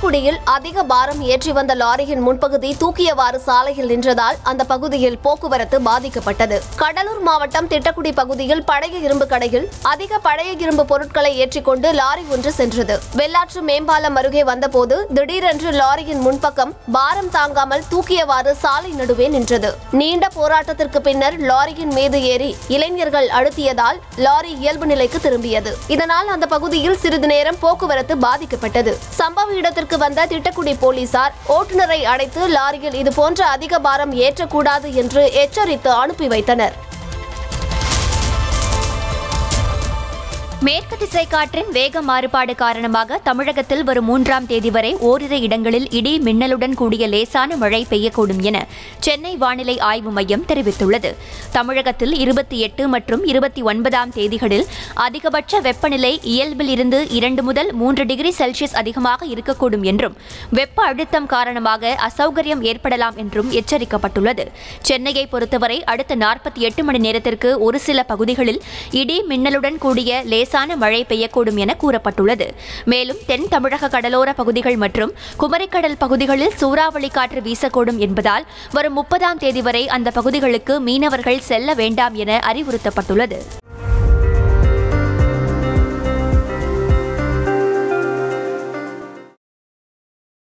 திட்டக்குடியில் அதிக பாரம் ஏற்றி வந்த லாரியின் முன்பகுதி தூக்கியவாறு சாலையில் நின்றதால் அந்த பகுதியில் போக்குவரத்து பாதிக்கப்பட்டது கடலூர் மாவட்டம் திட்டக்குடி பகுதியில் பழைய இரும்பு கடையில் அதிக பழைய இரும்பு பொருட்களை ஏற்றிக்கொண்டு லாரி ஒன்று சென்றது வெள்ளாற்று மேம்பாலம் அருகே வந்தபோது திடீரென்று லாரியின் முன்பக்கம் பாரம் தாங்காமல் தூக்கியவாறு சாலை நடுவே நின்றது நீண்ட போராட்டத்திற்கு பின்னர் லாரியின் மீது ஏறி இளைஞர்கள் அழுத்தியதால் லாரி இயல்பு நிலைக்கு திரும்பியது இதனால் அந்த பகுதியில் சிறிது நேரம் போக்குவரத்து பாதிக்கப்பட்டது சம்பவ இடத்திற்கு வந்த திட்டக்குடி போலீசார் ஓட்டுநரை அடைத்து லாரியில் இதுபோன்ற அதிக பாரம் ஏற்றக்கூடாது என்று எச்சரித்து அனுப்பி வைத்தனர் மேற்கு திசை காற்றின் வேக மாறுபாடு காரணமாக தமிழகத்தில் வரும் மூன்றாம் தேதி வரை ஓரிரு இடங்களில் இடி மின்னலுடன் கூடிய லேசான மழை பெய்யக்கூடும் என சென்னை வானிலை ஆய்வு மையம் தெரிவித்துள்ளது தமிழகத்தில் இருபத்தி எட்டு மற்றும் இருபத்தி ஒன்பதாம் தேதிகளில் அதிகபட்ச வெப்பநிலை இயல்பில் இருந்து இரண்டு முதல் மூன்று டிகிரி செல்சியஸ் அதிகமாக இருக்கக்கூடும் என்றும் வெப்ப அழுத்தம் காரணமாக அசௌகரியம் ஏற்படலாம் என்றும் எச்சரிக்கப்பட்டுள்ளது சென்னையை பொறுத்தவரை அடுத்த நாற்பத்தி எட்டு மணி நேரத்திற்கு ஒரு சில பகுதிகளில் இடி மின்னலுடன் கூடிய லேசான மழை பெய்யக்கூடும் என கூறப்பட்டுள்ளது மேலும் தென் தமிழக கடலோர பகுதிகள் மற்றும் குமரிக்கடல் பகுதிகளில் சூறாவளி காற்று வீசக்கூடும் என்பதால் வரும் முப்பதாம் தேதி வரை அந்த பகுதிகளுக்கு மீனவர்கள் செல்ல வேண்டாம் என அறிவுறுத்தப்பட்டுள்ளது